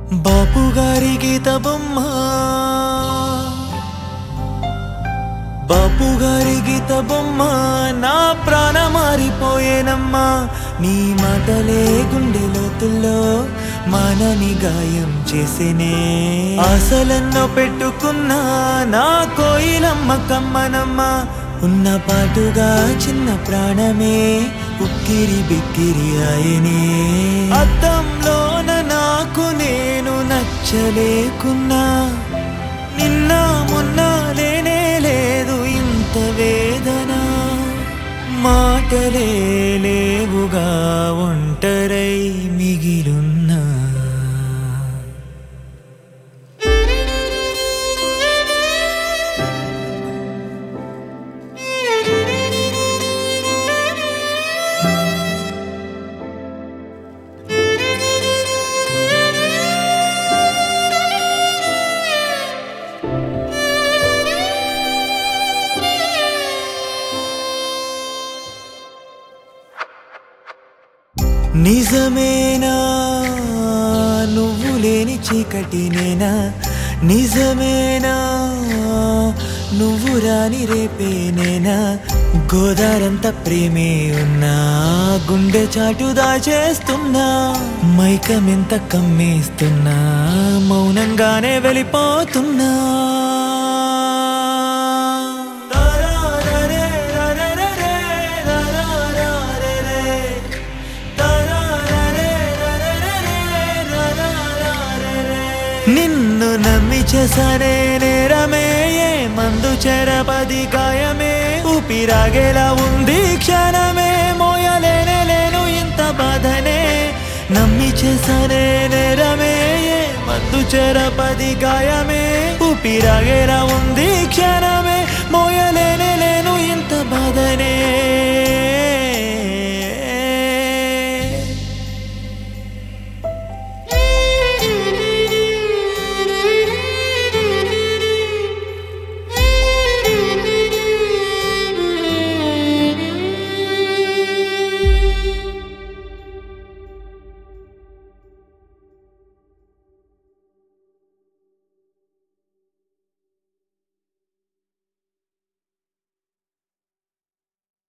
బాపు గారి గీత బొమ్మ బాపు గారి గీత బొమ్మ నా ప్రాణ మారిపోయేనమ్మా నీ మాటలే గుండె లోతుల్లో మనని గాయం చేసేనే ఆశలెన్నో పెట్టుకున్నా నా కోయిలమ్మ కమ్మనమ్మ ఉన్న పాటుగా చిన్న ప్రాణమే ఉక్కిరి బిక్కిరి ఆయనే అద్దంలోన నాకు నేను నచ్చలేకున్నా నిన్న మొన్న లేనే లేదు ఇంత వేదన మాటలే లేవుగా ఒంటరై మిగిలున్నా నిజమేనా నువ్వు లేని చీకటి నేనా నిజమేనా నువ్వు రాని రేపే నేనా గోదారంత ప్రేమే ఉన్నా గుండె చాటు దాచేస్తున్నా మైకమెంత కమ్మేస్తున్నా మౌనంగానే వెళ్ళిపోతున్నా తారారరే, రరరరే, రరరరే. నిన్ను నమ్మి చేసనే నేరమే ఏ మందు చెరపది గాయమే ఊపిరాగేలా ఉంది క్షణమే మోయలేనే లేను ఇంత బాధనే నమ్మి చేసనే నేరమే ఏ మందు చెరపది గాయమే ఊపిరాగేలా ఉంది క్షణమే